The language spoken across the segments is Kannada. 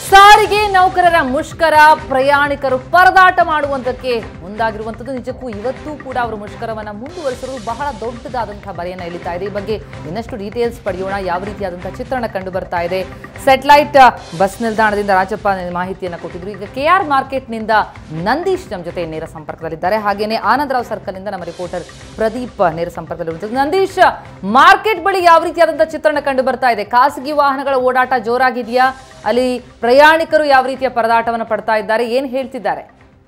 ಸಾರಿಗೆ ನೌಕರರ ಮುಷ್ಕರ ಪ್ರಯಾಣಿಕರು ಪರದಾಟ ಮಾಡುವಂತಕ್ಕೆ ಮುಂದಾಗಿರುವಂತದ್ದು ನಿಜಕ್ಕೂ ಇವತ್ತೂ ಕೂಡ ಅವರು ಮುಷ್ಕರವನ್ನ ಮುಂದುವರಿಸಿರುವುದು ಬಹಳ ದೊಡ್ಡದಾದಂತಹ ಬರೆಯನ್ನ ಎಳಿತಾ ಇದೆ ಈ ಬಗ್ಗೆ ಇನ್ನಷ್ಟು ಡೀಟೇಲ್ಸ್ ಪಡೆಯೋಣ ಯಾವ ರೀತಿಯಾದಂತಹ ಚಿತ್ರಣ ಕಂಡು ಬರ್ತಾ ಇದೆ ಸೆಟಲೈಟ್ ಬಸ್ ನಿಲ್ದಾಣದಿಂದ ರಾಜಪ್ಪ ಮಾಹಿತಿಯನ್ನು ಕೊಟ್ಟಿದ್ರು ಈಗ ಕೆ ಆರ್ ಮಾರ್ಕೆಟ್ನಿಂದ ನಂದೀಶ್ ನಮ್ಮ ಜೊತೆ ನೇರ ಸಂಪರ್ಕದಲ್ಲಿದ್ದಾರೆ ಹಾಗೇನೆ ಆನಂದರಾವ್ ಸರ್ಕಲ್ ಇಂದ ನಮ್ಮ ರಿಪೋರ್ಟರ್ ಪ್ರದೀಪ್ ನೇರ ಸಂಪರ್ಕದಲ್ಲಿರುವಂಥದ್ದು ನಂದೀಶ್ ಮಾರ್ಕೆಟ್ ಬಳಿ ಯಾವ ರೀತಿಯಾದಂತಹ ಚಿತ್ರಣ ಕಂಡು ಬರ್ತಾ ಇದೆ ಖಾಸಗಿ ವಾಹನಗಳ ಓಡಾಟ ಜೋರಾಗಿದೆಯಾ ಅಲ್ಲಿ ಪ್ರಯಾಣಿಕರು ಯಾವ ರೀತಿಯ ಪರದಾಟವನ್ನು ಪಡ್ತಾ ಇದ್ದಾರೆ ಏನ್ ಹೇಳ್ತಿದ್ದಾರೆ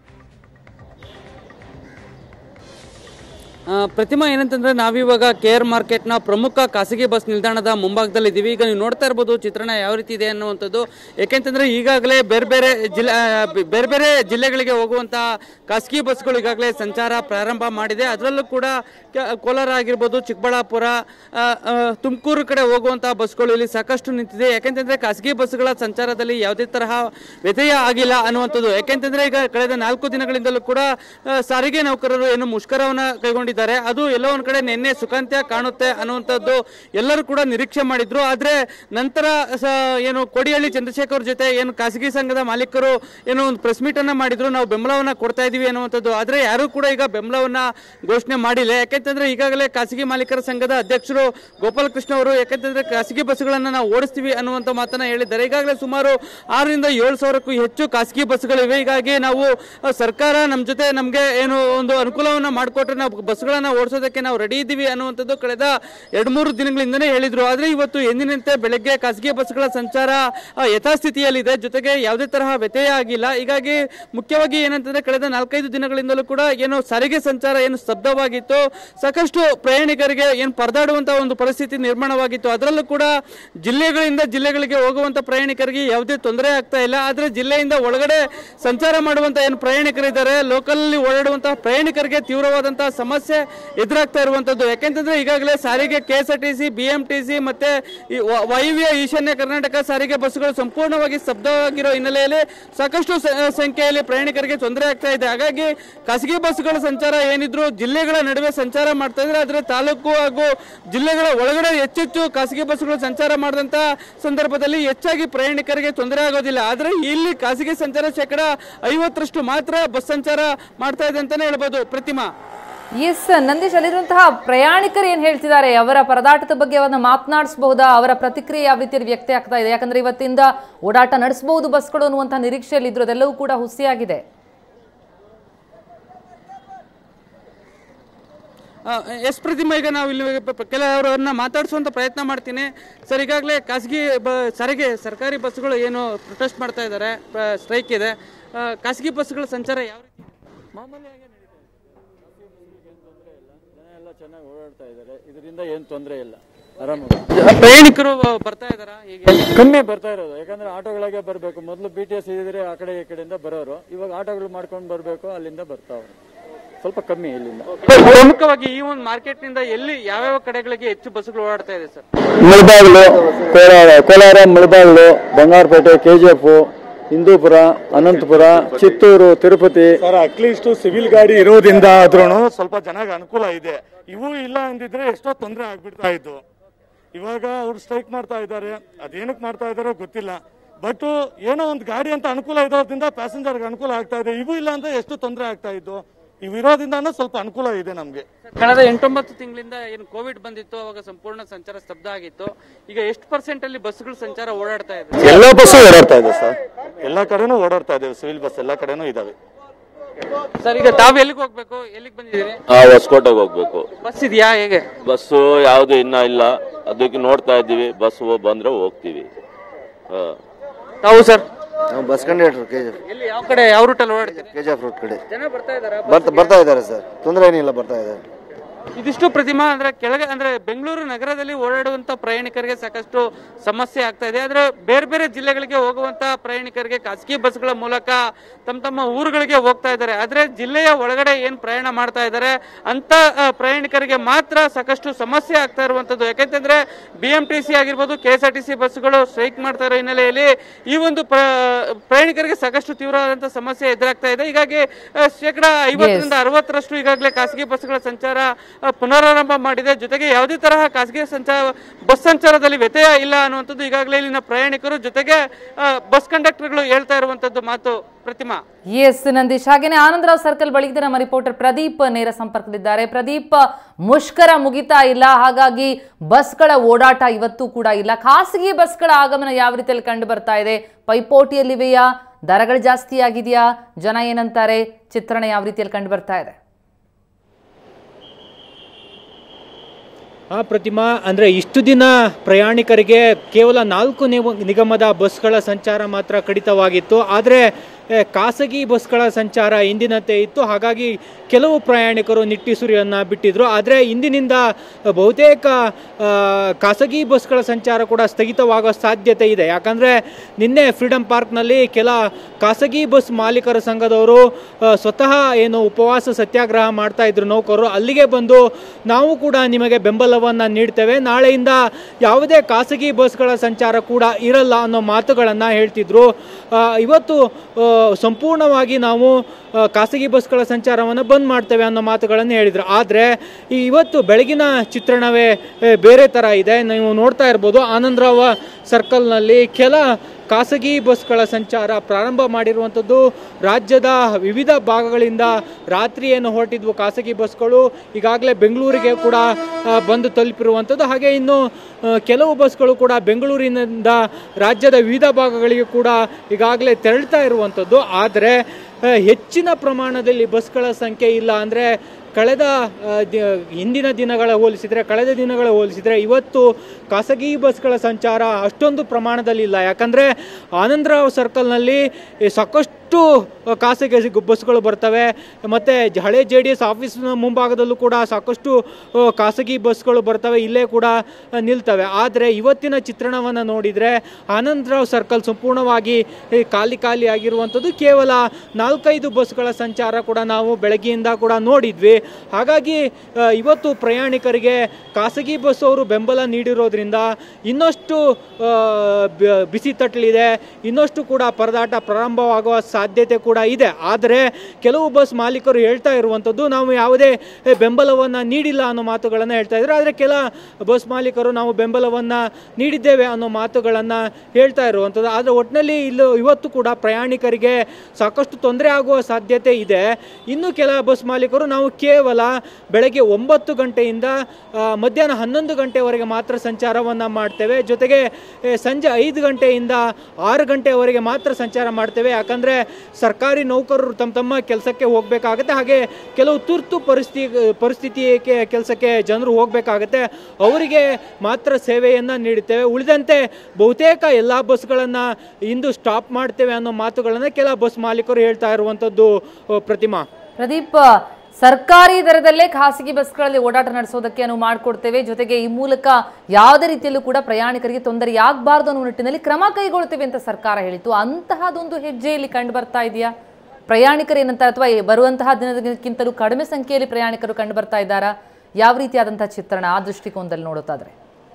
ಆ, ಪ್ರತಿಮಾ ಏನಂತಂದ್ರೆ ನಾವಿವಾಗ ಕೆ ಆರ್ ಮಾರ್ಕೆಟ್ನ ಪ್ರಮುಖ ಖಾಸಗಿ ಬಸ್ ನಿಲ್ದಾಣದ ಮುಂಭಾಗದಲ್ಲಿ ಇದ್ದೀವಿ ಈಗ ನೀವು ನೋಡ್ತಾ ಇರ್ಬೋದು ಚಿತ್ರಣ ಯಾವ ರೀತಿ ಇದೆ ಅನ್ನುವಂಥದ್ದು ಯಾಕೆಂತಂದ್ರೆ ಈಗಾಗಲೇ ಬೇರೆ ಬೇರೆ ಜಿಲ್ಲೆ ಆ, ಬೆ- ಬೇರೆ ಬೇರೆ ಜಿಲ್ಲೆಗಳಿಗೆ ಹೋಗುವಂತಹ ಖಾಸಗಿ ಬಸ್ಗಳು ಈಗಾಗಲೇ ಸಂಚಾರ ಪ್ರಾರಂಭ ಮಾಡಿದೆ ಅದರಲ್ಲೂ ಕೂಡ ಕ- ಕೋಲಾರ ಆಗಿರ್ಬೋದು ಚಿಕ್ಕಬಳ್ಳಾಪುರ ಆ, ಆ, ತುಮಕೂರು ಕಡೆ ಹೋಗುವಂತಹ ಬಸ್ಗಳು ಇಲ್ಲಿ ಸಾಕಷ್ಟು ನಿಂತಿದೆ ಯಾಕೆಂತಂದ್ರೆ ಖಾಸಗಿ ಬಸ್ಗಳ ಸಂಚಾರದಲ್ಲಿ ಯಾವುದೇ ತರಹ ವ್ಯತ್ಯಯ ಆಗಿಲ್ಲ ಅನ್ನುವಂಥದ್ದು ಯಾಕೆಂತಂದ್ರೆ ಈಗ ಕಳೆದ ನಾಲ್ಕು ದಿನಗಳಿಂದಲೂ ಕೂಡ ಆ, ಸಾರಿಗೆ ನೌಕರರು ಏನು ಮುಷ್ಕರವನ್ನ ಕೈಗೊಂಡಿದ್ದಾರೆ ಅದು ಎಲ್ಲೋ ಒಂದ್ ಕಡೆ ನಿನ್ನೆ ಸುಖಾಂತ್ಯ ಕಾಣುತ್ತೆ ಅನ್ನುವಂಥದ್ದು ಎಲ್ಲರೂ ಕೂಡ ನಿರೀಕ್ಷೆ ಮಾಡಿದ್ರು ಆದ್ರೆ ನಂತರ ಸ- ಏನು ಕೋಡಿಹಳ್ಳಿ ಚಂದ್ರಶೇಖರ್ ಜೊತೆ ಏನು ಖಾಸಗಿ ಸಂಘದ ಮಾಲೀಕರು ಏನೋ ಒಂದು ಪ್ರೆಸ್ ಮೀಟ್ ಅನ್ನ ಮಾಡಿದ್ರು ನಾವು ಬೆಂಬಲವನ್ನ ಕೊಡ್ತಾ ಇದೀವಿ ಅನ್ನುವಂಥದ್ದು ಆದ್ರೆ ಯಾರು ಕೂಡ ಈಗ ಬೆಂಬಲವನ್ನ ಘೋಷಣೆ ಮಾಡಿಲ್ಲ ಯಾಕೆಂತಂದ್ರೆ ಈಗಾಗಲೇ ಖಾಸಗಿ ಮಾಲೀಕರ ಸಂಘದ ಅಧ್ಯಕ್ಷರು ಗೋಪಾಲಕೃಷ್ಣ ಅವರು ಯಾಕೆಂತಂದ್ರೆ ಖಾಸಗಿ ಬಸ್ಗಳನ್ನ ನಾವು ಓಡಿಸ್ತೀವಿ ಅನ್ನುವಂಥ ಮಾತನ್ನ ಹೇಳಿದ್ದಾರೆ ಈಗಾಗಲೇ ಸುಮಾರು ಆರರಿಂದ ಏಳು ಸಾವಿರಕ್ಕೂ ಹೆಚ್ಚು ಖಾಸಗಿ ಬಸ್ಗಳಿವೆ ಹೀಗಾಗಿ ನಾವು ಅಹ್, ಸರ್ಕಾರ ನಮ್ಮ ಜೊತೆ ನಮಗೆ ಏನು ಒಂದು ಅನುಕೂಲವನ್ನ ಮಾಡಿಕೊಟ್ರೆ ನಾವು ಬಸ್ಗಳನ್ನ ಓಡಿಸೋದಕ್ಕೆ ನಾವು ರೆಡಿ ಇದ್ದೀವಿ ಅನ್ನುವಂಥದ್ದು ಕಳೆದ ಎರಡು ಮೂರು ದಿನಗಳಿಂದನೇ ಹೇಳಿದ್ರು ಆದ್ರೆ ಇವತ್ತು ಎಂದಿನಂತೆ ಬೆಳಗ್ಗೆ ಖಾಸಗಿ ಬಸ್ಗಳ ಸಂಚಾರ ಅಹ್, ಯಥಾಸ್ಥಿತಿಯಲ್ಲಿದೆ ಜೊತೆಗೆ ಯಾವುದೇ ತರಹ ವ್ಯತ್ಯಯ ಆಗಿಲ್ಲ ಹೀಗಾಗಿ ಮುಖ್ಯವಾಗಿ ಏನಂತಂದ್ರೆ ಕಳೆದ ನಾಲ್ಕೈದು ದಿನಗಳಿಂದಲೂ ಕೂಡ ಏನು ಸಾರಿಗೆ ಸಂಚಾರ ಏನು ಸ್ತಬ್ಧವಾಗಿತ್ತು ಸಾಕಷ್ಟು ಪ್ರಯಾಣಿಕರಿಗೆ ಏನು ಪರದಾಡುವಂತಹ ಒಂದು ಪರಿಸ್ಥಿತಿ ನಿರ್ಮಾಣವಾಗಿತ್ತು ಅದರಲ್ಲೂ ಕೂಡ ಜಿಲ್ಲೆಗಳಿಂದ ಜಿಲ್ಲೆಗಳಿಗೆ ಹೋಗುವಂತ ಪ್ರಯಾಣಿಕರಿಗೆ ಯಾವುದೇ ತೊಂದರೆ ಆಗ್ತಾ ಇಲ್ಲ ಆದ್ರೆ ಜಿಲ್ಲೆಯಿಂದ ಒಳಗಡೆ ಸಂಚಾರ ಮಾಡುವಂತ ಏನು ಪ್ರಯಾಣಿಕರಿದ್ದಾರೆ ಲೋಕಲ್ ಅಲ್ಲಿ ಓಡಾಡುವಂತಹ ಪ್ರಯಾಣಿಕರಿಗೆ ತೀವ್ರವಾದಂತಹ ಸಮಸ್ಯೆ ಎದುರಾಗ್ತಾ ಇರುವಂತದ್ದು ಯಾಕೆಂತಂದ್ರೆ ಈಗಾಗಲೇ ಸಾರಿಗೆ K S R T C B M T C ಮತ್ತೆ ಈ ವ- ವಾಯುವ್ಯ ಈಶಾನ್ಯ ಕರ್ನಾಟಕ ಸಾರಿಗೆ ಬಸ್ಗಳು ಸಂಪೂರ್ಣವಾಗಿ ಸ್ತಬ್ಧವಾಗಿರೋ ಹಿನ್ನೆಲೆಯಲ್ಲಿ ಸಾಕಷ್ಟು ಸ- ಸಂಖ್ಯೆಯಲ್ಲಿ ಪ್ರಯಾಣಿಕರಿಗೆ ತೊಂದರೆ ಆಗ್ತಾ ಇದೆ ಹಾಗಾಗಿ ಖಾಸಗಿ ಬಸ್ಗಳ ಸಂಚಾರ ಏನಿದ್ರು ಜಿಲ್ಲೆಗಳ ನಡುವೆ ಸಂಚಾರ ಮಾಡ್ತಾ ಇದ್ರೆ ಆದ್ರೆ ತಾಲೂಕು ಹಾಗೂ ಜಿಲ್ಲೆಗಳ ಒಳಗಡೆ ಹೆಚ್ಚೆಚ್ಚು ಖಾಸಗಿ ಬಸ್ಗಳು ಸಂಚಾರ ಮಾಡಿದಂತ ಸಂದರ್ಭದಲ್ಲಿ ಹೆಚ್ಚಾಗಿ ಪ್ರಯಾಣಿಕರಿಗೆ ತೊಂದರೆ ಆಗೋದಿಲ್ಲ ಆದ್ರೆ ಇಲ್ಲಿ ಖಾಸಗಿ ಸಂಚಾರ ಶೇಕಡ ಐವತ್ತರಷ್ಟು ಮಾತ್ರ ಬಸ್ ಸಂಚಾರ ಮಾಡ್ತಾ ಇದೆ ಅಂತಾನೆ ಹೇಳ್ಬೋದು ಪ್ರತಿಮಾ ಎಸ್ ನಂದೀಶ್ ಅಲ್ಲಿರುವಂತಹ ಪ್ರಯಾಣಿಕರು ಏನ್ ಹೇಳ್ತಿದ್ದಾರೆ ಅವರ ಪರದಾಟದ ಬಗ್ಗೆ ಅವರನ್ನ ಮಾತನಾಡಿಸಬಹುದಾ ಅವರ ಪ್ರತಿಕ್ರಿಯೆ ಯಾವ ರೀತಿಯಲ್ಲಿ ವ್ಯಕ್ತ ಆಗ್ತಾ ಇದೆ ಯಾಕಂದ್ರೆ ಇವತ್ತಿಂದ ಓಡಾಟ ನಡೆಸಬಹುದು ಬಸ್ಗಳು ಅನ್ನುವಂತಹ ನಿರೀಕ್ಷೆಯಲ್ಲಿ ಇದ್ರು ಅದೆಲ್ಲವೂ ಕೂಡ ಹುಸಿಯಾಗಿದೆ ಆ, ಎಸ್ ಪ್ರತಿಮಾ ಈಗ ನಾವು ಇಲ್ಲಿ ಪ- ಪ- ಕೆಲವರನ್ನ ಮಾತಾಡಿಸುವಂತ ಪ್ರಯತ್ನ ಮಾಡ್ತೀನಿ ಸರ್ ಈಗಾಗಲೇ ಖಾಸಗಿ ಬ ಸಾರಿಗೆ ಸರ್ಕಾರಿ ಬಸ್ಗಳು ಏನು ಪ್ರೊಟೆಸ್ಟ್ ಮಾಡ್ತಾ ಇದ್ದಾರೆ ಸ್ಟ್ರೈಕ್ ಇದೆ ಆ, ಖಾಸಗಿ ಬಸ್ಗಳ ಸಂಚಾರ ಯಾವ ರೀತಿ ಮಾಮೂಲಿಯಾಗಿ ನಡೀತಾ ಇದೆ ಜನ ಎಲ್ಲ ಚೆನ್ನಾಗಿ ಓಡಾಡ್ತಾ ಇದ್ದಾರೆ ಇದರಿಂದ ಏನು ತೊಂದರೆ ಇಲ್ಲ ಆರಾಮಾಗಿ ಪ್ರಯಾಣಿಕರು ಬರ್ತಾ ಇದಾರಾ ಹೀಗೆ ಕಮ್ಮಿ ಬರ್ತಾ ಇರೋದು ಯಾಕಂದ್ರೆ ಆಟೋಗಳಿಗೆ ಬರಬೇಕು ಮೊದಲು ಬಿ ಟಿ ಎಸ್ ಇದ್ರೆ ಆ ಕಡೆ ಈ ಕಡೆಯಿಂದ ಬರೋರು ಇವಾಗ ಆಟೋಗಳು ಮಾಡ್ಕೊಂಡು ಬರಬೇಕು ಅಲ್ಲಿಂದ ಬರ್ತಾವ್ರೆ ಸ್ವಲ್ಪ ಕಮ್ಮಿ ಇಲ್ಲಿಂದ ಪ್ರಮುಖವಾಗಿ ಈ ಒಂದು ಮಾರ್ಕೆಟ್ ನಿಂದ ಎಲ್ಲಿ ಯಾವ್ಯಾವ ಕಡೆಗಳಿಗೆ ಹೆಚ್ಚು ಬಸ್ಗಳು ಓಡಾಡ್ತಾ ಇದೆ sir Mulbagal Kolar Kolar Mulbagal Bangarapet K G F Hindupur Anantapur Chittoor Tirupati sir at least civil ಗಾಡಿ ಇರೋದ್ರಿಂದ ಆದ್ರೂ ಸ್ವಲ್ಪ ಚೆನ್ನಾಗಿ ಅನುಕೂಲ ಇದೆ ಇವು ಇಲ್ಲ ಅಂದಿದ್ರೆ ಎಷ್ಟೋ ತೊಂದರೆ ಆಗ್ಬಿಡ್ತಾ ಇತ್ತು ಇವಾಗ ಅವ್ರು ಸ್ಟ್ರೈಕ್ ಮಾಡ್ತಾ ಇದ್ದಾರೆ ಅದೇನಕ್ಕೆ ಮಾಡ್ತಾ ಇದಾರೋ ಗೊತ್ತಿಲ್ಲ ಬಟ್ ಏನೋ ಒಂದು ಗಾಡಿ ಅಂತ ಅನುಕೂಲ ಇರೋದ್ರಿಂದ ಪ್ಯಾಸೆಂಜರ್ಗೆ ಅನುಕೂಲ ಆಗ್ತಾ ಇದೆ ಇವು ಇಲ್ಲ ಅಂದ್ರೆ ಎಷ್ಟು ತೊಂದರೆ ಆಗ್ತಾ ಇತ್ತು ಇವು ಇರೋದ್ರಿಂದಾನು ಸ್ವಲ್ಪ ಅನುಕೂಲ ಇದೆ ನಮಗೆ ಕಳೆದ ಎಂಟೊಂಬತ್ತು ತಿಂಗಳಿಂದ ಏನು ಕೋವಿಡ್ ಬಂದಿತ್ತು ಅವಾಗ ಸಂಪೂರ್ಣ ಸಂಚಾರ ಸ್ತಬ್ಧ ಆಗಿತ್ತು ಈಗ ಎಷ್ಟು ಪರ್ಸೆಂಟ್ ಅಲ್ಲಿ ಬಸ್ಗಳು ಸಂಚಾರ ಓಡಾಡ್ತಾ ಇದೆ ಎಲ್ಲ ಬಸ್ಸು ಓಡಾಡ್ತಾ ಇದೆ ಸರ್ ಎಲ್ಲ ಕಡೆನೂ ಓಡಾಡ್ತಾ ಇದೆ ಸಿವಿಲ್ ಬಸ್ ಎಲ್ಲ ಕಡೆನೂ ಇದಾವೆ ಸರ್ ಈಗ ತಾವು ಎಲ್ಲಿಗೆ ಹೋಗ್ಬೇಕು ಎಲ್ಲಿಗೆ ಬಂದಿದ್ದೀರಿ ಆ ಹೊಸಕೋಟೆಗೆ ಹೋಗ್ಬೇಕು ಬಸ್ ಇದೆಯಾ ಹೇಗೆ ಬಸ್ಸು ಯಾವುದು ಇನ್ನ ಇಲ್ಲ ಅದಕ್ಕೆ ನೋಡ್ತಾ ಇದ್ದೀವಿ ಬಸ್ ಬಂದ್ರೆ ಹೋಗ್ತೀವಿ ಹಾ. ತಾವು ಸರ್ ನಾವು ಬಸ್ ಕಂಡಕ್ಟರ್ ಕೆ ಜಿ ಎಲ್ಲಿ ಯಾವ ಕಡೆ ಯಾವ ರೂಟಲ್ಲಿ ಓಡಾಡ್ತೀರಿ ಕೆ ಜಿ ಎಫ್ ರೋಡ್ ಕಡೆ ಜನ ಬರ್ತಾ ಇದಾರಾ ಬರ್ತಾ ಬರ್ತಾ ಇದ್ದಾರೆ ಸರ್ ತೊಂದರೆ ಏನಿಲ್ಲ ಬರ್ತಾ ಇದ್ದಾರೆ ಇದಿಷ್ಟು ಪ್ರತಿಮಾ ಅಂದ್ರೆ ಕೆಳಗೆ ಅಂದ್ರೆ ಬೆಂಗಳೂರು ನಗರದಲ್ಲಿ ಓಡಾಡುವಂತ ಪ್ರಯಾಣಿಕರಿಗೆ ಸಾಕಷ್ಟು ಸಮಸ್ಯೆ ಆಗ್ತಾ ಇದೆ ಆದ್ರೆ ಬೇರೆ ಬೇರೆ ಜಿಲ್ಲೆಗಳಿಗೆ ಹೋಗುವಂತ ಪ್ರಯಾಣಿಕರಿಗೆ ಖಾಸಗಿ ಬಸ್ಗಳ ಮೂಲಕ ತಮ್ಮ ತಮ್ಮ ಊರುಗಳಿಗೆ ಹೋಗ್ತಾ ಇದ್ದಾರೆ ಆದ್ರೆ ಜಿಲ್ಲೆಯ ಒಳಗಡೆ ಏನ್ ಪ್ರಯಾಣ ಮಾಡ್ತಾ ಇದ್ದಾರೆ ಅಂತ ಆ, ಪ್ರಯಾಣಿಕರಿಗೆ ಮಾತ್ರ ಸಾಕಷ್ಟು ಸಮಸ್ಯೆ ಆಗ್ತಾ ಇರುವಂತದ್ದು ಯಾಕೆಂತಂದ್ರೆ ಬಿ ಎಂ ಟಿ ಸಿ ಆಗಿರ್ಬೋದು K S R T C ಬಸ್ಗಳು ಸ್ಟ್ರೈಕ್ ಮಾಡ್ತಾ ಇರೋ ಹಿನ್ನೆಲೆಯಲ್ಲಿ ಈ ಒಂದು ಪ್ರ- ಪ್ರಯಾಣಿಕರಿಗೆ ಸಾಕಷ್ಟು ತೀವ್ರವಾದಂತಹ ಸಮಸ್ಯೆ ಎದುರಾಗ್ತಾ ಇದೆ ಹೀಗಾಗಿ ಆ, ಶೇಕಡ ಐವತ್ತರಿಂದ ಅರವತ್ತರಷ್ಟು ಈಗಾಗಲೇ ಖಾಸಗಿ ಬಸ್ಗಳ ಸಂಚಾರ ಆ, ಪುನರಾರಂಭ ಮಾಡಿದೆ ಜೊತೆಗೆ ಯಾವುದೇ ತರಹ ಖಾಸಗಿ ಸಂಚಾರ ಬಸ್ ಸಂಚಾರದಲ್ಲಿ ವ್ಯತ್ಯಯ ಇಲ್ಲ ಅನ್ನುವಂಥದ್ದು ಈಗಾಗಲೇ ಇಲ್ಲಿನ ಪ್ರಯಾಣಿಕರು ಜೊತೆಗೆ ಆ, ಬಸ್ ಕಂಡಕ್ಟರ್ಗಳು ಹೇಳ್ತಾ ಇರುವಂತದ್ದು ಮಾತು ಪ್ರತಿಮಾ ಎಸ್ ನಂದೀಶ್ ಹಾಗೇನೆ ಆನಂದರಾವ್ ಸರ್ಕಲ್ ಬಳಿಗೆ ನಮ್ಮ ರಿಪೋರ್ಟರ್ ಪ್ರದೀಪ್ ನೇರ ಸಂಪರ್ಕದಲ್ಲಿದ್ದಾರೆ ಪ್ರದೀಪ್ ಮುಷ್ಕರ ಮುಗಿತಾ ಇಲ್ಲ ಹಾಗಾಗಿ ಬಸ್ಗಳ ಓಡಾಟ ಇವತ್ತು ಕೂಡ ಇಲ್ಲ ಖಾಸಗಿ ಬಸ್ಗಳ ಆಗಮನ ಯಾವ ರೀತಿಯಲ್ಲಿ ಕಂಡು ಬರ್ತಾ ಇದೆ ಪೈಪೋಟಿಯಲ್ಲಿವೆಯಾ ದರಗಳು ಜಾಸ್ತಿ ಆಗಿದೆಯಾ ಜನ ಏನಂತಾರೆ ಚಿತ್ರಣ ಯಾವ ರೀತಿಯಲ್ಲಿ ಕಂಡು ಬರ್ತಾ ಇದೆ ಆ ಪ್ರತಿಮಾ ಅಂದರೆ ಇಷ್ಟು ದಿನ ಪ್ರಯಾಣಿಕರಿಗೆ ಕೇವಲ ನಾಲ್ಕು ನಿವ ನಿಗಮದ ಬಸ್ಗಳ ಸಂಚಾರ ಮಾತ್ರ ಕಡಿತವಾಗಿತ್ತು ಆದರೆ ಎ, ಖಾಸಗಿ ಬಸ್ಗಳ ಸಂಚಾರ ಇಂದಿನಂತೆ ಇತ್ತು ಹಾಗಾಗಿ ಕೆಲವು ಪ್ರಯಾಣಿಕರು ನಿಟ್ಟುಸಿರಿಯನ್ನು ಬಿಟ್ಟಿದ್ರು ಆದರೆ ಇಂದಿನಿಂದ ಬಹುತೇಕ ಆ, ಖಾಸಗಿ ಬಸ್ಗಳ ಸಂಚಾರ ಕೂಡ ಸ್ಥಗಿತವಾಗೋ ಸಾಧ್ಯತೆ ಇದೆ ಯಾಕಂದರೆ ನಿನ್ನೆ ಫ್ರೀಡಂ ಪಾರ್ಕ್ನಲ್ಲಿ ಕೆಲ ಖಾಸಗಿ ಬಸ್ ಮಾಲೀಕರ ಸಂಘದವರು ಆ, ಸ್ವತಃ ಏನು ಉಪವಾಸ ಸತ್ಯಾಗ್ರಹ ಮಾಡ್ತಾ ಇದ್ರು ನೌಕರರು ಅಲ್ಲಿಗೆ ಬಂದು ನಾವು ಕೂಡ ನಿಮಗೆ ಬೆಂಬಲವನ್ನು ನೀಡ್ತೇವೆ ನಾಳೆಯಿಂದ ಯಾವುದೇ ಖಾಸಗಿ ಬಸ್ಗಳ ಸಂಚಾರ ಕೂಡ ಇರಲ್ಲ ಅನ್ನೋ ಮಾತುಗಳನ್ನು ಹೇಳ್ತಿದ್ರು ಆ, ಇವತ್ತು ಆ, ಸಂಪೂರ್ಣವಾಗಿ ನಾವು ಆ, ಖಾಸಗಿ ಬಸ್ಗಳ ಸಂಚಾರವನ್ನು ಬಂದ್ ಮಾಡ್ತೇವೆ ಅನ್ನೋ ಮಾತುಗಳನ್ನು ಹೇಳಿದ್ರು ಆದರೆ ಈ ಇವತ್ತು ಬೆಳಗಿನ ಚಿತ್ರಣವೇ ಆ, ಬೇರೆ ಥರ ಇದೆ ನೀವು ನೋಡ್ತಾ ಇರ್ಬೋದು ಆನಂದರಾವ ಸರ್ಕಲ್ನಲ್ಲಿ ಕೆಲ ಖಾಸಗಿ ಬಸ್ಗಳ ಸಂಚಾರ ಪ್ರಾರಂಭ ಮಾಡಿರುವಂಥದ್ದು ರಾಜ್ಯದ ವಿವಿಧ ಭಾಗಗಳಿಂದ ರಾತ್ರಿ ಏನು ಹೊರಟಿದ್ವು ಖಾಸಗಿ ಬಸ್ಗಳು ಈಗಾಗಲೇ ಬೆಂಗಳೂರಿಗೆ ಕೂಡ ಆ, ಬಂದು ತಲುಪಿರುವಂಥದ್ದು ಹಾಗೆ ಇನ್ನು ಆ, ಕೆಲವು ಬಸ್ಗಳು ಕೂಡ ಬೆಂಗಳೂರಿನಿಂದ ರಾಜ್ಯದ ವಿವಿಧ ಭಾಗಗಳಿಗೆ ಕೂಡ ಈಗಾಗಲೇ ತೆರಳ್ತಾ ಇರುವಂಥದ್ದು ಆದರೆ ಆ, ಹೆಚ್ಚಿನ ಪ್ರಮಾಣದಲ್ಲಿ ಬಸ್ಗಳ ಸಂಖ್ಯೆ ಇಲ್ಲ ಅಂದರೆ ಕಳೆದ ಆ, ದಿ- ಹಿಂದಿನ ದಿನಗಳ ಹೋಲಿಸಿದರೆ ಕಳೆದ ದಿನಗಳ ಹೋಲಿಸಿದರೆ ಇವತ್ತು ಖಾಸಗಿ ಬಸ್ಗಳ ಸಂಚಾರ ಅಷ್ಟೊಂದು ಪ್ರಮಾಣದಲ್ಲಿ ಇಲ್ಲ ಯಾಕಂದರೆ ಆನಂದರಾವ್ ಸರ್ಕಲ್ನಲ್ಲಿ ಸಾಕಷ್ಟು ಖಾಸಗಿ ಬಸ್ಗಳು ಬರ್ತವೆ ಮತ್ತು ಹಳೆ ಜೆ ಡಿ ಎಸ್ ಆಫೀಸ್ನ ಮುಂಭಾಗದಲ್ಲೂ ಕೂಡ ಸಾಕಷ್ಟು ಆ, ಖಾಸಗಿ ಬಸ್ಗಳು ಬರ್ತವೆ ಇಲ್ಲೇ ಕೂಡ ಆ, ನಿಲ್ತವೆ ಆದರೆ ಇವತ್ತಿನ ಚಿತ್ರಣವನ್ನು ನೋಡಿದರೆ ಆನಂದರಾವ್ ಸರ್ಕಲ್ ಸಂಪೂರ್ಣವಾಗಿ ಈ, ಖಾಲಿ ಖಾಲಿ ಆಗಿರುವಂಥದ್ದು ಕೇವಲ ನಾಲ್ಕೈದು ಬಸ್ಗಳ ಸಂಚಾರ ಕೂಡ ನಾವು ಬೆಳಗ್ಗೆಯಿಂದ ಕೂಡ ನೋಡಿದ್ವಿ ಹಾಗಾಗಿ ಆ, ಇವತ್ತು ಪ್ರಯಾಣಿಕರಿಗೆ ಖಾಸಗಿ ಬಸ್ ಅವರು ಬೆಂಬಲ ನೀಡಿರೋದ್ರಿಂದ ಇನ್ನಷ್ಟು ಆ, ಬ- ಬಿಸಿ ತಟ್ಟಲಿದೆ ಇನ್ನಷ್ಟು ಕೂಡ ಪರದಾಟ ಪ್ರಾರಂಭವಾಗುವ ಸಾಧ್ಯತೆ ಕೂಡ ಇದೆ ಆದರೆ ಕೆಲವು ಬಸ್ ಮಾಲೀಕರು ಹೇಳ್ತಾ ಇರುವಂಥದ್ದು ನಾವು ಯಾವುದೇ ಬೆಂಬಲವನ್ನು ನೀಡಿಲ್ಲ ಅನ್ನೋ ಮಾತುಗಳನ್ನು ಹೇಳ್ತಾ ಇದ್ದಾರೆ ಆದರೆ ಕೆಲ ಬಸ್ ಮಾಲೀಕರು ನಾವು ಬೆಂಬಲವನ್ನು ನೀಡಿದ್ದೇವೆ ಅನ್ನೋ ಮಾತುಗಳನ್ನು ಹೇಳ್ತಾ ಇರುವಂಥದ್ದು ಆದರೆ ಒಟ್ಟಿನಲ್ಲಿ ಇಲ್ಲಿ ಇವತ್ತು ಕೂಡ ಪ್ರಯಾಣಿಕರಿಗೆ ಸಾಕಷ್ಟು ತೊಂದರೆ ಆಗುವ ಸಾಧ್ಯತೆ ಇದೆ ಇನ್ನು ಕೆಲ ಬಸ್ ಮಾಲೀಕರು ನಾವು ಕೇವಲ ಬೆಳಗ್ಗೆ ಒಂಬತ್ತು ಗಂಟೆಯಿಂದ ಆ, ಮಧ್ಯಾಹ್ನ ಹನ್ನೊಂದು ಗಂಟೆವರೆಗೆ ಮಾತ್ರ ಸಂಚಾರವನ್ನು ಮಾಡ್ತೇವೆ ಜೊತೆಗೆ ಎ, ಸಂಜೆ ಐದು ಗಂಟೆಯಿಂದ ಆರು ಗಂಟೆವರೆಗೆ ಮಾತ್ರ ಸಂಚಾರ ಮಾಡ್ತೇವೆ ಯಾಕಂದರೆ ಸರ್ಕಾರಿ ನೌಕರರು ತಮ್ಮ ತಮ್ಮ ಕೆಲಸಕ್ಕೆ ಹೋಗಬೇಕಾಗುತ್ತೆ ಹಾಗೆ ಕೆಲವು ತುರ್ತು ಪರಿಸ್ಥಿತಿ ಪರಿಸ್ಥಿತಿಗೆ ಕೆಲಸಕ್ಕೆ ಜನರು ಹೋಗಬೇಕಾಗತ್ತೆ ಅವರಿಗೆ ಮಾತ್ರ ಸೇವೆಯನ್ನು ನೀಡುತ್ತೇವೆ ಉಳಿದಂತೆ ಬಹುತೇಕ ಎಲ್ಲ ಬಸ್ಗಳನ್ನು ಇಂದು ಸ್ಟಾಪ್ ಮಾಡ್ತೇವೆ ಅನ್ನೋ ಮಾತುಗಳನ್ನು ಕೆಲ ಬಸ್ ಮಾಲೀಕರು ಹೇಳ್ತಾ ಇರುವಂಥದ್ದು ಆ, ಪ್ರತಿಮಾ ಪ್ರದೀಪ್ ಸರ್ಕಾರಿ ದರದಲ್ಲೇ ಖಾಸಗಿ ಬಸ್ಗಳಲ್ಲಿ ಓಡಾಟ ನಡೆಸೋದಕ್ಕೆ ಅನುವು ಮಾಡಿಕೊಡ್ತೇವೆ ಜೊತೆಗೆ ಈ ಮೂಲಕ ಯಾವುದೇ ರೀತಿಯಲ್ಲೂ ಕೂಡ ಪ್ರಯಾಣಿಕರಿಗೆ ತೊಂದರೆ ಆಗಬಾರ್ದು ಅನ್ನೋ ನಿಟ್ಟಿನಲ್ಲಿ ಕ್ರಮ ಕೈಗೊಳ್ತೇವೆ ಅಂತ ಸರ್ಕಾರ ಹೇಳಿತು ಅಂತಹದೊಂದು ಹೆಜ್ಜೆ ಇಲ್ಲಿ ಕಂಡು ಬರ್ತಾ ಇದೆಯಾ ಪ್ರಯಾಣಿಕರು ಏನಂತ ಅಥವಾ ಬರುವಂತಹ ದಿನದಕ್ಕಿಂತಲೂ ಕಡಿಮೆ ಸಂಖ್ಯೆಯಲ್ಲಿ ಪ್ರಯಾಣಿಕರು ಕಂಡು ಬರ್ತಾ ಇದ್ದಾರಾ ಯಾವ ರೀತಿಯಾದಂತಹ ಚಿತ್ರಣ ಆ ದೃಷ್ಟಿಕೋನದಲ್ಲಿ ನೋಡೋದಾದ್ರೆ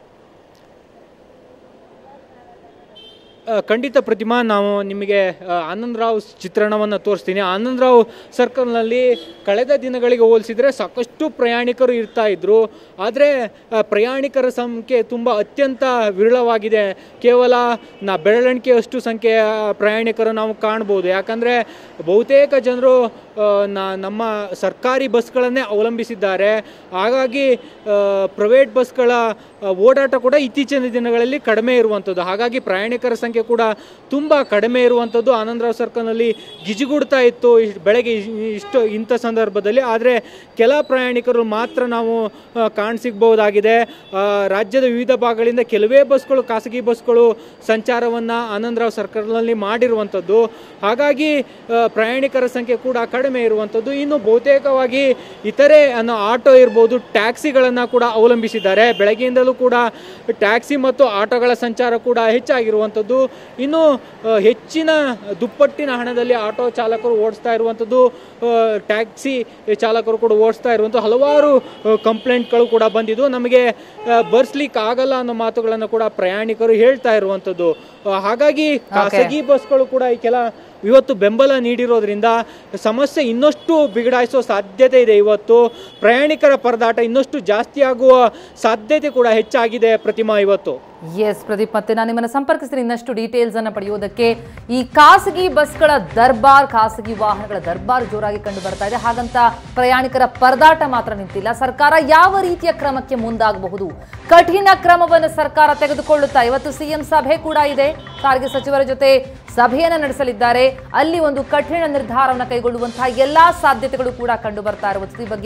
ಆ, ಖಂಡಿತ ಪ್ರತಿಮಾ ನಾವು ನಿಮಗೆ ಆ, ಆನಂದರಾವ್ ಚಿತ್ರಣವನ್ನು ತೋರಿಸ್ತೀನಿ ಆನಂದರಾವ್ ಸರ್ಕಲ್ನಲ್ಲಿ ಕಳೆದ ದಿನಗಳಿಗೆ ಹೋಲಿಸಿದರೆ ಸಾಕಷ್ಟು ಪ್ರಯಾಣಿಕರು ಇರ್ತಾ ಇದ್ರು ಆದರೆ ಆ, ಪ್ರಯಾಣಿಕರ ಸಂಖ್ಯೆ ತುಂಬ ಅತ್ಯಂತ ವಿರಳವಾಗಿದೆ ಕೇವಲ ನಾ ಬೆರಳೆಣಿಕೆಯಷ್ಟು ಸಂಖ್ಯೆಯ ಪ್ರಯಾಣಿಕರು ನಾವು ಕಾಣ್ಬೋದು ಯಾಕಂದರೆ ಬಹುತೇಕ ಜನರು ಆ, ನ- ನಮ್ಮ ಸರ್ಕಾರಿ ಬಸ್ಗಳನ್ನೇ ಅವಲಂಬಿಸಿದ್ದಾರೆ ಹಾಗಾಗಿ ಪ್ರೈವೇಟ್ ಬಸ್ಗಳ ಆ, ಓಡಾಟ ಕೂಡ ಇತ್ತೀಚಿನ ದಿನಗಳಲ್ಲಿ ಕಡಿಮೆ ಇರುವಂಥದ್ದು ಹಾಗಾಗಿ ಪ್ರಯಾಣಿಕರ ಸಂಖ್ಯೆ ಕೂಡ ತುಂಬ ಕಡಿಮೆ ಇರುವಂಥದ್ದು ಆನಂದರಾವ್ ಸರ್ಕಲ್ನಲ್ಲಿ ಗಿಜಿಗುಡ್ತಾ ಇತ್ತು ಇಷ್ಟ್- ಬೆಳಗ್ಗೆ ಇ- ಇಷ್ಟು ಇಂಥ ಸಂದರ್ಭದಲ್ಲಿ ಆದರೆ ಕೆಲ ಪ್ರಯಾಣಿಕರು ಮಾತ್ರ ನಾವು ಆ, ಕಾಣಸಿಗ್ಬಹುದಾಗಿದೆ ಆ, ರಾಜ್ಯದ ವಿವಿಧ ಭಾಗಗಳಿಂದ ಕೆಲವೇ ಬಸ್ಗಳು ಖಾಸಗಿ ಬಸ್ಗಳು ಸಂಚಾರವನ್ನು ಆನಂದರಾವ್ ಸರ್ಕಲ್ನಲ್ಲಿ ಮಾಡಿರುವಂಥದ್ದು ಹಾಗಾಗಿ ಆ, ಪ್ರಯಾಣಿಕರ ಸಂಖ್ಯೆ ಕೂಡ ಕಡಿಮೆ ಇರುವಂಥದ್ದು ಇನ್ನು ಬಹುತೇಕವಾಗಿ ಇತರೆ ಅನ್ನೋ ಆಟೋ ಇರ್ಬೋದು ಟ್ಯಾಕ್ಸಿಗಳನ್ನು ಕೂಡ ಅವಲಂಬಿಸಿದ್ದಾರೆ ಬೆಳಗ್ಗೆಯಿಂದಲೂ ಕೂಡ ಟ್ಯಾಕ್ಸಿ ಮತ್ತು ಆಟೋಗಳ ಸಂಚಾರ ಕೂಡ ಹೆಚ್ಚಾಗಿರುವಂಥದ್ದು ಇನ್ನು ಆ, ಹೆಚ್ಚಿನ ದುಪ್ಪಟ್ಟಿನ ಹಣದಲ್ಲಿ ಆಟೋ ಚಾಲಕರು ಓಡಿಸ್ತಾ ಇರುವಂಥದ್ದು ಆ, ಟ್ಯಾಕ್ಸಿ ಚಾಲಕರು ಕೂಡ ಓಡಿಸ್ತಾ ಇರುವಂಥ ಹಲವಾರು ಕಂಪ್ಲೇಂಟ್ಗಳು ಕೂಡ ಬಂದಿದ್ದು ನಮಗೆ ಆ, ಬರ್ಸ್ಲಿಕ್ಕೆ ಆಗಲ್ಲ ಅನ್ನೋ ಮಾತುಗಳನ್ನು ಕೂಡ ಪ್ರಯಾಣಿಕರು ಹೇಳ್ತಾ ಇರುವಂಥದ್ದು ಆ, ಹಾಗಾಗಿ ಖಾಸಗಿ ಬಸ್ಗಳು ಕೂಡ ಈ ಕೆಲ ಇವತ್ತು ಬೆಂಬಲ ನೀಡಿರೋದ್ರಿಂದ ಸಮಸ್ಯೆ ಇನ್ನಷ್ಟು ಬಿಗಡಾಯಿಸೋ ಸಾಧ್ಯತೆ ಇದೆ ಇವತ್ತು ಪ್ರಯಾಣಿಕರ ಪರದಾಟ ಇನ್ನಷ್ಟು ಜಾಸ್ತಿ ಆಗುವ ಸಾಧ್ಯತೆ ಕೂಡ ಹೆಚ್ಚಾಗಿದೆ ಪ್ರತಿಮಾ ಇವತ್ತು ಎಸ್ ಪ್ರದೀಪ್ ಮತ್ತೆ ನಾನು ನಿಮ್ಮನ್ನ ಸಂಪರ್ಕಿಸಿದ್ರೆ ಇನ್ನಷ್ಟು ಡೀಟೇಲ್ಸ್ ಅನ್ನ ಪಡೆಯುವುದಕ್ಕೆ ಈ ಖಾಸಗಿ ಬಸ್ಗಳ ದರ್ಬಾರ್ ಖಾಸಗಿ ವಾಹನಗಳ ದರ್ಬಾರ್ ಜೋರಾಗಿ ಕಂಡು ಬರ್ತಾ ಇದೆ ಹಾಗಂತ ಪ್ರಯಾಣಿಕರ ಪರದಾಟ ಮಾತ್ರ ನಿಂತಿಲ್ಲ ಸರ್ಕಾರ ಯಾವ ರೀತಿಯ ಕ್ರಮಕ್ಕೆ ಮುಂದಾಗಬಹುದು ಕಠಿಣ ಕ್ರಮವನ್ನು ಸರ್ಕಾರ ತೆಗೆದುಕೊಳ್ಳುತ್ತಾ ಇವತ್ತು ಸಿಎಂ ಸಭೆ ಕೂಡ ಇದೆ ಸಾರಿಗೆ ಸಚಿವರ ಜೊತೆ ಸಭೆಯನ್ನ ನಡೆಸಲಿದ್ದಾರೆ ಅಲ್ಲಿ ಒಂದು ಕಠಿಣ ನಿರ್ಧಾರವನ್ನು ಕೈಗೊಳ್ಳುವಂತಹ ಎಲ್ಲಾ ಸಾಧ್ಯತೆಗಳು ಕೂಡ ಕಂಡು ಬರ್ತಾ ಇರುವುದು ಈ ಬಗ್ಗೆ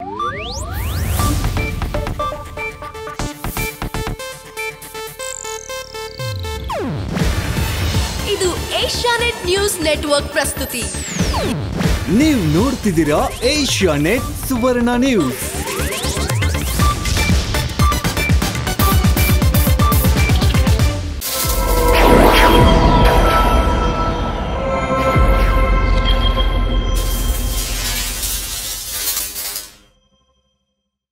ಇದು ಏಷ್ಯಾನೆಟ್ ನ್ಯೂಸ್ ನೆಟ್ವರ್ಕ್ ಪ್ರಸ್ತುತಿ ನೀವು ನೋಡ್ತಿದ್ದೀರಾ ಏಷ್ಯಾ ನೆಟ್ ಸುವರ್ಣ ನ್ಯೂಸ್